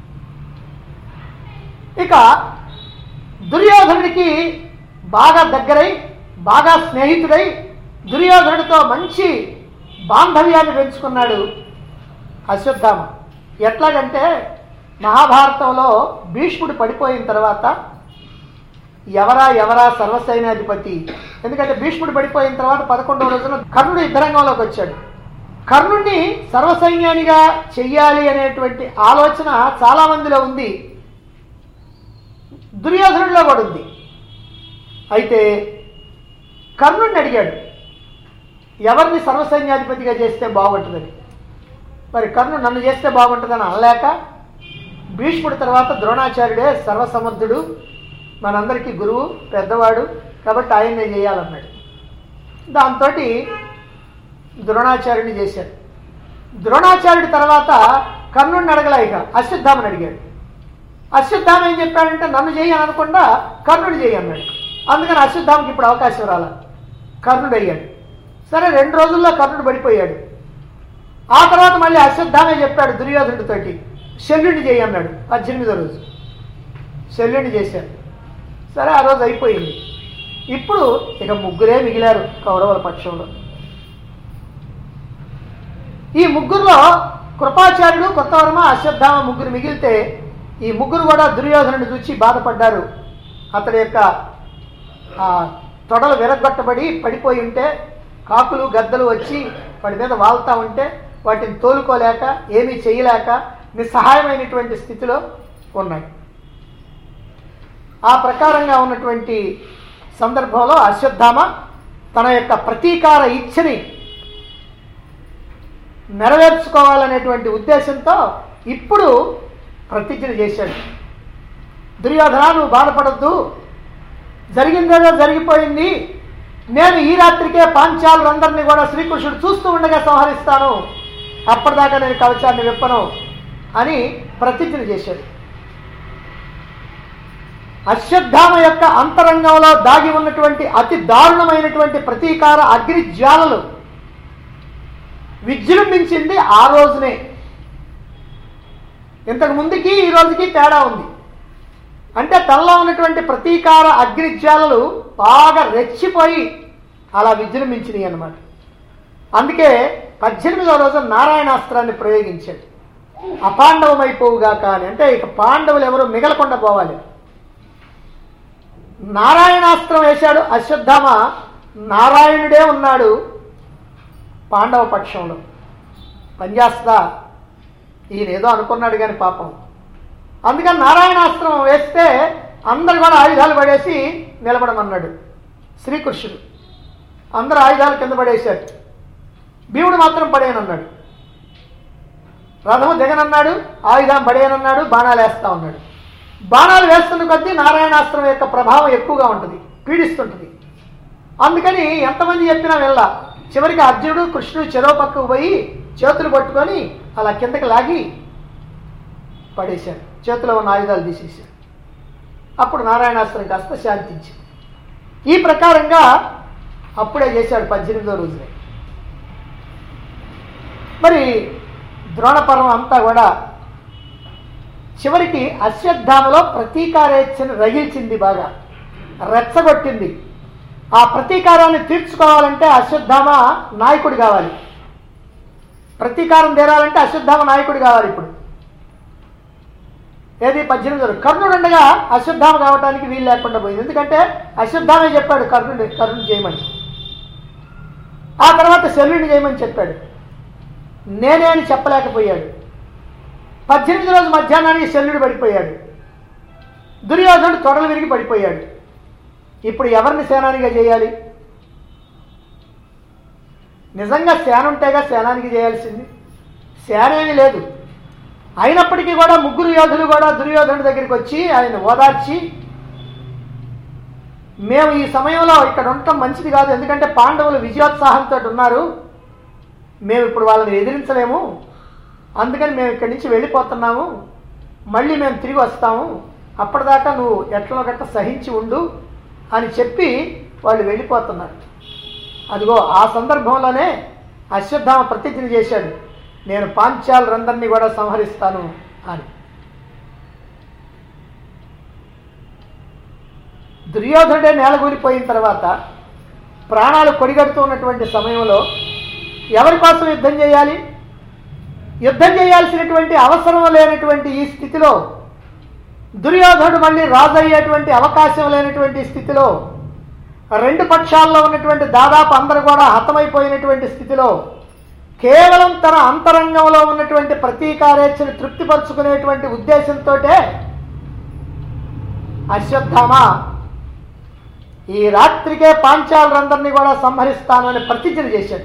ఇక దుర్యోధనుడికి బాగా దగ్గరై బాగా స్నేహితుడై దుర్యోధనుడితో మంచి బాంధవ్యాన్ని పెంచుకున్నాడు అశ్వత్థామ ఎట్లాగంటే మహాభారతంలో భీష్ముడు పడిపోయిన తర్వాత ఎవరా ఎవరా సర్వసైన్యాధిపతి ఎందుకంటే భీష్ముడు పడిపోయిన తర్వాత పదకొండవ రోజున కర్ణుడు యుద్ధరంగంలోకి వచ్చాడు కర్ణుడిని సర్వసైన్యానిగా చెయ్యాలి అనేటువంటి ఆలోచన చాలా మందిలో ఉంది దుర్యోధనుడిలో కూడా ఉంది అయితే కర్ణుడిని అడిగాడు ఎవరిని సర్వసైన్యాధిపతిగా చేస్తే బాగుంటుందని మరి కర్ణుడు నన్ను చేస్తే బాగుంటుందని అనలేక భీష్ముడి తర్వాత ద్రోణాచార్యుడే సర్వసమర్థుడు మనందరికీ గురువు పెద్దవాడు కాబట్టి ఆయన్నే చేయాలన్నాడు దాంతో ద్రోణాచార్యుని చేశాడు ద్రోణాచార్యుడి తర్వాత కర్ణుడిని అడగల ఇక అశ్వత్థామని అడిగాడు అశ్వత్థామ ఏం చెప్పాడంటే నన్ను చేయి అని అనకుండా కర్ణుడు చేయి అన్నాడు అందుకని అశ్వత్థామకి ఇప్పుడు అవకాశం రాల కర్ణుడు అయ్యాడు సరే రెండు రోజుల్లో కర్ణుడు పడిపోయాడు ఆ తర్వాత మళ్ళీ అశ్వత్థామే చెప్పాడు దుర్యోధనుడితోటి శల్యుని చేయి అన్నాడు పద్దెనిమిదో రోజు శల్యుని చేశాడు సరే ఆ రోజు అయిపోయింది ఇప్పుడు ఇక ముగ్గురే మిగిలారు కౌరవుల పక్షంలో ఈ ముగ్గురులో కృపాచార్యుడు కొత్తవర్మ అశ్వత్థామ ముగ్గురు మిగిలితే ఈ ముగ్గురు కూడా దుర్యోధనుని చూచి బాధపడ్డారు అతడి యొక్క ఆ తొడలు విరగొట్టబడి పడిపోయి ఉంటే కాకులు గద్దలు వచ్చి వాడి మీద వాళ్తా ఉంటే వాటిని తోలుకోలేక ఏమీ చేయలేక నిస్సహాయమైనటువంటి స్థితిలో ఉన్నాయి ఆ ప్రకారంగా ఉన్నటువంటి సందర్భంలో అశ్వత్థామ తన యొక్క ప్రతీకార ఇచ్చని నెరవేర్చుకోవాలనేటువంటి ఉద్దేశంతో ఇప్పుడు ప్రతిజ్ఞ చేశాడు దుర్యోధన నువ్వు బాధపడద్దు జరిగిందేదో జరిగిపోయింది నేను ఈ రాత్రికే పాంచాలందరినీ కూడా శ్రీకృష్ణుడు చూస్తూ ఉండగా సంహరిస్తాను అప్పటిదాకా నేను కవచాన్ని విప్పను అని ప్రతిజ్ఞ చేశాడు అశ్వత్థామ యొక్క అంతరంగంలో దాగి ఉన్నటువంటి అతి దారుణమైనటువంటి ప్రతీకార అగ్ని జ్వాలలు విజృంభించింది ఆ రోజునే ఇంతకు ముందుకి ఈ రోజుకి తేడా ఉంది అంటే తనలో ఉన్నటువంటి ప్రతీకార అగ్నిజ్వాలలు బాగా రెచ్చిపోయి అలా విజృంభించినాయి అన్నమాట అందుకే పద్దెనిమిదవ రోజు నారాయణాస్త్రాన్ని ప్రయోగించాడు అపాండవమైపోవుగాక అని అంటే ఇక పాండవులు ఎవరు మిగలకుండా పోవాలి నారాయణాస్త్రం వేశాడు అశ్వత్థామ నారాయణుడే ఉన్నాడు పాండవ పక్షంలో పనిచేస్తా ఈయన ఏదో అనుకున్నాడు కానీ పాపం అందుకని నారాయణాస్త్రం వేస్తే అందరు కూడా ఆయుధాలు పడేసి నిలబడమన్నాడు శ్రీకృష్ణుడు అందరు ఆయుధాలు కింద పడేశారు భీముడు మాత్రం పడేయనన్నాడు రథము దిగనన్నాడు ఆయుధం పడేయనన్నాడు బాణాలు వేస్తా ఉన్నాడు బాణాలు వేస్తున్న కొద్దీ నారాయణాస్త్రం యొక్క ప్రభావం ఎక్కువగా ఉంటుంది పీడిస్తుంటుంది అందుకని ఎంతమంది చెప్పినా వెళ్ళా చివరికి అర్జునుడు కృష్ణుడు చెరో పక్కకు పోయి చేతులు పట్టుకొని అలా కిందకి లాగి పడేశారు చేతిలో ఉన్న ఆయుధాలు తీసేశారు అప్పుడు నారాయణాస్త్రం కాస్త శాంతించింది ఈ ప్రకారంగా అప్పుడే చేశాడు పద్దెనిమిదో రోజునే మరి ద్రోణపర్వం అంతా కూడా చివరికి అశ్వత్థామలో ప్రతీకారేచ్ఛను రగిల్చింది బాగా రెచ్చగొట్టింది ఆ ప్రతీకారాన్ని తీర్చుకోవాలంటే అశ్వత్థామ నాయకుడు కావాలి ప్రతీకారం తీరాలంటే అశ్వత్థామ నాయకుడు కావాలి ఇప్పుడు ఏది పద్దెనిమిది రోజులు కర్ణుడు ఉండగా అశ్వత్థామ కావడానికి వీలు లేకుండా పోయింది ఎందుకంటే అశ్వత్థామే చెప్పాడు కర్ణుడు కర్ణుడు చేయమని ఆ తర్వాత శల్యుని చేయమని చెప్పాడు నేనే అని చెప్పలేకపోయాడు పద్దెనిమిది రోజు మధ్యాహ్నానికి శల్యుడు పడిపోయాడు దుర్యోధనుడు తొడలు విరిగి పడిపోయాడు ఇప్పుడు ఎవరిని సేనానిగా చేయాలి నిజంగా సేన ఉంటేగా సేనానికి చేయాల్సింది సేన ఏమీ లేదు అయినప్పటికీ కూడా ముగ్గురు యోధులు కూడా దుర్యోధనుడి దగ్గరికి వచ్చి ఆయన ఓదార్చి మేము ఈ సమయంలో ఇక్కడ ఉండటం మంచిది కాదు ఎందుకంటే పాండవులు విజయోత్సాహంతో ఉన్నారు మేము ఇప్పుడు వాళ్ళని ఎదిరించలేము అందుకని మేము ఇక్కడి నుంచి వెళ్ళిపోతున్నాము మళ్ళీ మేము తిరిగి వస్తాము అప్పటిదాకా నువ్వు ఎట్లలో గట్ట సహించి ఉండు అని చెప్పి వాళ్ళు వెళ్ళిపోతున్నారు అదిగో ఆ సందర్భంలోనే అశ్వత్థామ ప్రతిజ్ఞ చేశాడు నేను పాంచాలందరినీ కూడా సంహరిస్తాను అని దుర్యోధనుడే నేలగూలిపోయిన తర్వాత ప్రాణాలు కొడిగడుతూ ఉన్నటువంటి సమయంలో ఎవరి కోసం యుద్ధం చేయాలి యుద్ధం చేయాల్సినటువంటి అవసరం లేనటువంటి ఈ స్థితిలో దుర్యోధనుడు మళ్ళీ రాజు అయ్యేటువంటి అవకాశం లేనటువంటి స్థితిలో రెండు పక్షాల్లో ఉన్నటువంటి దాదాపు అందరూ కూడా హతమైపోయినటువంటి స్థితిలో కేవలం తన అంతరంగంలో ఉన్నటువంటి ప్రతీకారేచ్ఛను తృప్తిపరుచుకునేటువంటి ఉద్దేశంతో అశ్వత్థామ ఈ రాత్రికే పాంచాలందరినీ కూడా సంహరిస్తానని ప్రతిజ్ఞ చేశాడు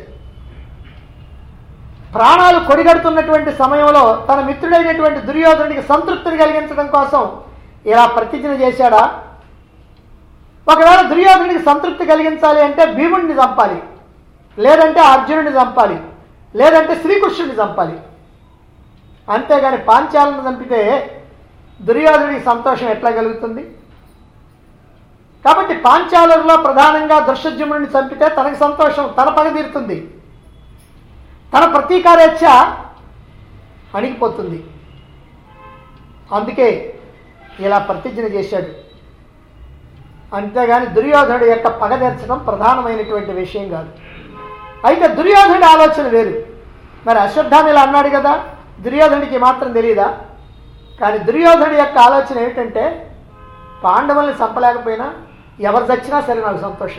ప్రాణాలు కొడిగడుతున్నటువంటి సమయంలో తన మిత్రుడైనటువంటి దుర్యోధనుడికి సంతృప్తిని కలిగించడం కోసం ఇలా ప్రతిజ్ఞ చేశాడా ఒకవేళ దుర్యోధనుడికి సంతృప్తి కలిగించాలి అంటే భీముడిని చంపాలి లేదంటే అర్జునుడిని చంపాలి లేదంటే శ్రీకృష్ణుడిని చంపాలి అంతేగాని పాంచాలను చంపితే దుర్యోధనుడికి సంతోషం ఎట్లా కలుగుతుంది కాబట్టి పాంచాలులో ప్రధానంగా దృశ్యజముడిని చంపితే తనకు సంతోషం తన పగ తీరుతుంది తన ప్రతీకారేచ్ఛ అణిగిపోతుంది అందుకే ఇలా ప్రతిజ్ఞ చేశాడు అంతేగాని దుర్యోధనుడు యొక్క పగ తీర్చడం ప్రధానమైనటువంటి విషయం కాదు అయితే దుర్యోధనుడి ఆలోచన వేరు మరి అశ్వత్థామ ఇలా అన్నాడు కదా దుర్యోధనుడికి మాత్రం తెలియదా కానీ దుర్యోధనుడి యొక్క ఆలోచన ఏమిటంటే పాండవుల్ని చంపలేకపోయినా ఎవరు చచ్చినా సరే నాకు సంతోషం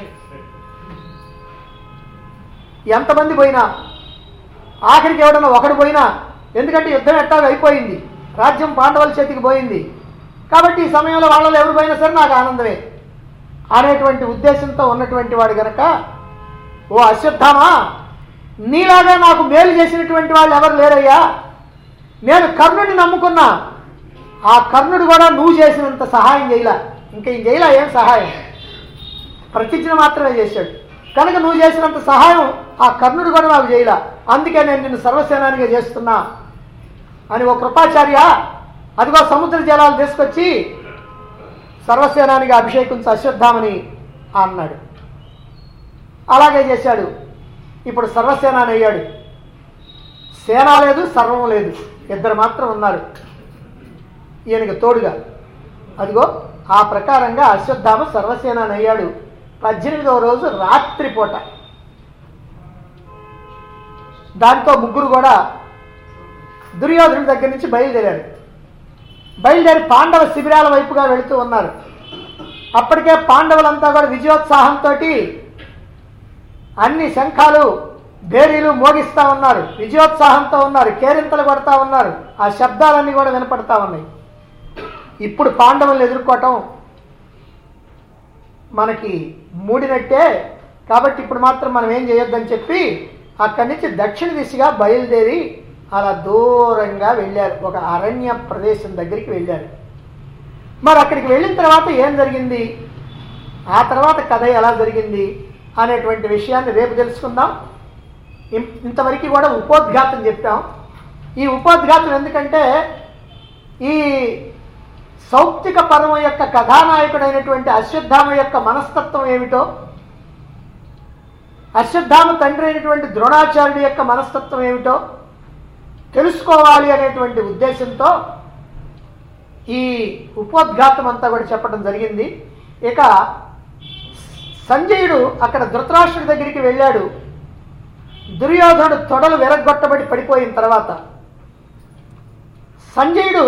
ఎంతమంది పోయినా ఆఖరికి ఎవడన్నా ఒకడు పోయినా ఎందుకంటే యుద్ధం ఎట్టాగో అయిపోయింది రాజ్యం పాండవుల చేతికి పోయింది కాబట్టి ఈ సమయంలో వాళ్ళలో ఎవరు పోయినా సరే నాకు ఆనందమే అనేటువంటి ఉద్దేశంతో ఉన్నటువంటి వాడు గనక ఓ అశ్వత్థామా నీలాగా నాకు మేలు చేసినటువంటి వాళ్ళు ఎవరు లేరయ్యా నేను కర్ణుడిని నమ్ముకున్నా ఆ కర్ణుడు కూడా నువ్వు చేసినంత సహాయం చేయలా ఇంకా ఈ చేయలా ఏం సహాయం ప్రతిజ్ఞ మాత్రమే చేశాడు కనుక నువ్వు చేసినంత సహాయం ఆ కర్ణుడు కూడా నాకు చేయలా అందుకే నేను నిన్ను సర్వసేనానిగా చేస్తున్నా అని ఒక కృపాచార్య అదిగో సముద్ర జలాలు తీసుకొచ్చి సర్వసేనానిగా అభిషేకించి అశ్వత్థామని అన్నాడు అలాగే చేశాడు ఇప్పుడు సర్వసేనాని అయ్యాడు సేన లేదు సర్వం లేదు ఇద్దరు మాత్రం ఉన్నారు ఈయనకి తోడుగా అదిగో ఆ ప్రకారంగా అశ్వత్థామ సర్వసేనాని అయ్యాడు పద్దెనిమిదవ రోజు రాత్రిపూట దాంతో ముగ్గురు కూడా దుర్యోధనుడి దగ్గర నుంచి బయలుదేరారు బయలుదేరి పాండవ శిబిరాల వైపుగా వెళుతూ ఉన్నారు అప్పటికే పాండవులంతా కూడా విజయోత్సాహంతో అన్ని శంఖాలు బేరీలు మోగిస్తా ఉన్నారు విజయోత్సాహంతో ఉన్నారు కేరింతలు కొడతా ఉన్నారు ఆ శబ్దాలన్నీ కూడా వినపడతా ఉన్నాయి ఇప్పుడు పాండవులను ఎదుర్కోవటం మనకి మూడినట్టే కాబట్టి ఇప్పుడు మాత్రం మనం ఏం చేయొద్దని చెప్పి అక్కడి నుంచి దక్షిణ దిశగా బయలుదేరి అలా దూరంగా వెళ్ళారు ఒక అరణ్య ప్రదేశం దగ్గరికి వెళ్ళారు మరి అక్కడికి వెళ్ళిన తర్వాత ఏం జరిగింది ఆ తర్వాత కథ ఎలా జరిగింది అనేటువంటి విషయాన్ని రేపు తెలుసుకుందాం ఇం- ఇంతవరకు కూడా ఉపోద్ఘాతం చెప్పాం ఈ ఉపోద్ఘాతం ఎందుకంటే ఈ సౌప్తిక పర్వం యొక్క కథానాయకుడైనటువంటి అశ్వత్థామ యొక్క మనస్తత్వం ఏమిటో అశ్వత్థామ తండ్రి అయినటువంటి ద్రోణాచార్యుడి యొక్క మనస్తత్వం ఏమిటో తెలుసుకోవాలి అనేటువంటి ఉద్దేశంతో ఈ ఉపోద్ఘాతం అంతా కూడా చెప్పడం జరిగింది ఇక సంజయుడు అక్కడ ధృతరాష్ట్రుడి దగ్గరికి వెళ్ళాడు దుర్యోధనుడు తొడలు విరగొట్టబడి పడిపోయిన తర్వాత సంజయుడు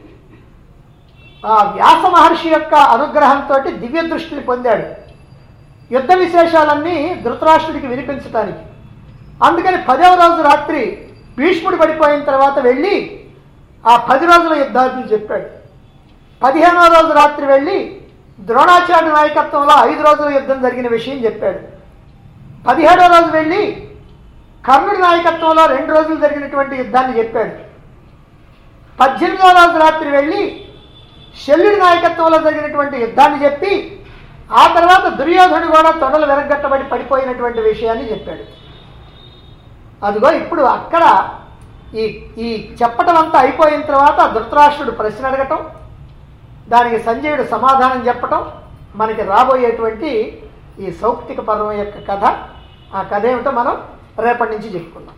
ఆ వ్యాస మహర్షి యొక్క అనుగ్రహంతో దివ్య దృష్టిని పొందాడు యుద్ధ విశేషాలన్నీ ధృతరాష్ట్రుడికి వినిపించటానికి అందుకని పదవ రోజు రాత్రి భీష్ముడు పడిపోయిన తర్వాత వెళ్ళి ఆ పది రోజుల యుద్ధాన్ని చెప్పాడు పదిహేనవ రోజు రాత్రి వెళ్ళి ద్రోణాచార్య నాయకత్వంలో ఐదు రోజుల యుద్ధం జరిగిన విషయం చెప్పాడు పదిహేడవ రోజు వెళ్ళి కర్ణుడి నాయకత్వంలో రెండు రోజులు జరిగినటువంటి యుద్ధాన్ని చెప్పాడు పద్దెనిమిదవ రోజు రాత్రి వెళ్ళి శల్యుడి నాయకత్వంలో జరిగినటువంటి యుద్ధాన్ని చెప్పి ఆ తర్వాత దుర్యోధనుడు కూడా తొడలు వెరగట్టబడి పడిపోయినటువంటి విషయాన్ని చెప్పాడు అదిగో ఇప్పుడు అక్కడ ఈ ఈ చెప్పటం అంతా అయిపోయిన తర్వాత ధృతరాష్ట్రుడు ప్రశ్న అడగటం దానికి సంజయుడు సమాధానం చెప్పటం మనకి రాబోయేటువంటి ఈ సౌక్తిక పర్వం యొక్క కథ ఆ కథ ఏమిటో మనం రేపటి నుంచి చెప్పుకుందాం